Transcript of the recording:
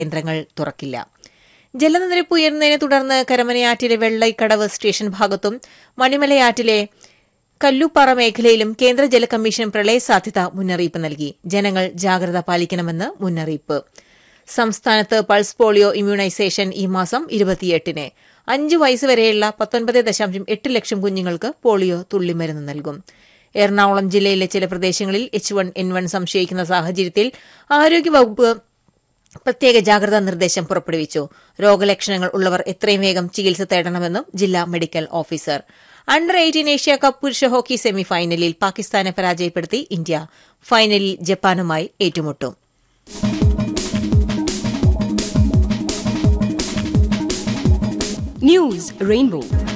കേന്ദ്രങ്ങൾ തുറക്കില്ല ജലനിരപ്പ് ഉയർന്നതിനെ തുടർന്ന് കരമനയാറ്റിലെ വെള്ളൈക്കടവ് സ്റ്റേഷൻ ഭാഗത്തും മണിമലയാറ്റിലെ കല്ലുപ്പാറ മേഖലയിലും കേന്ദ്ര ജല കമ്മീഷൻ പ്രളയ സാധ്യത മുന്നറിയിപ്പ് നൽകി ജനങ്ങൾ ജാഗ്രത പാലിക്കണമെന്ന് മുന്നറിയിപ്പ് സംസ്ഥാനത്ത് പൾസ് പോളിയോ ഇമ്മ്യൂണൈസേഷൻ ഈ മാസം ഇരുപത്തിയെട്ടിന് അഞ്ച് വയസ്സുവരെയുള്ള പത്തൊൻപത് ദശാംശം എട്ട് ലക്ഷം കുഞ്ഞുങ്ങൾക്ക് പോളിയോ തുള്ളിമരുന്ന് നൽകും എറണാകുളം ജില്ലയിലെ ചില പ്രദേശങ്ങളിൽ എച്ച് വൺ എൻ വൺ സംശയിക്കുന്ന സാഹചര്യത്തിൽ ആരോഗ്യവകുപ്പ് പ്രത്യേക ജാഗ്രതാ നിർദ്ദേശം പുറപ്പെടുവിച്ചു രോഗലക്ഷണങ്ങൾ ഉള്ളവർ എത്രയും വേഗം ചികിത്സ തേടണമെന്നും ജില്ലാ medical officer under eighteen Asia cup പുരുഷ ഹോക്കി സെമിഫൈനലിൽ പാകിസ്ഥാനെ പരാജയപ്പെടുത്തി ഇന്ത്യ ഫൈനലിൽ ജപ്പാനുമായി ഏറ്റുമുട്ടും News Rainbow.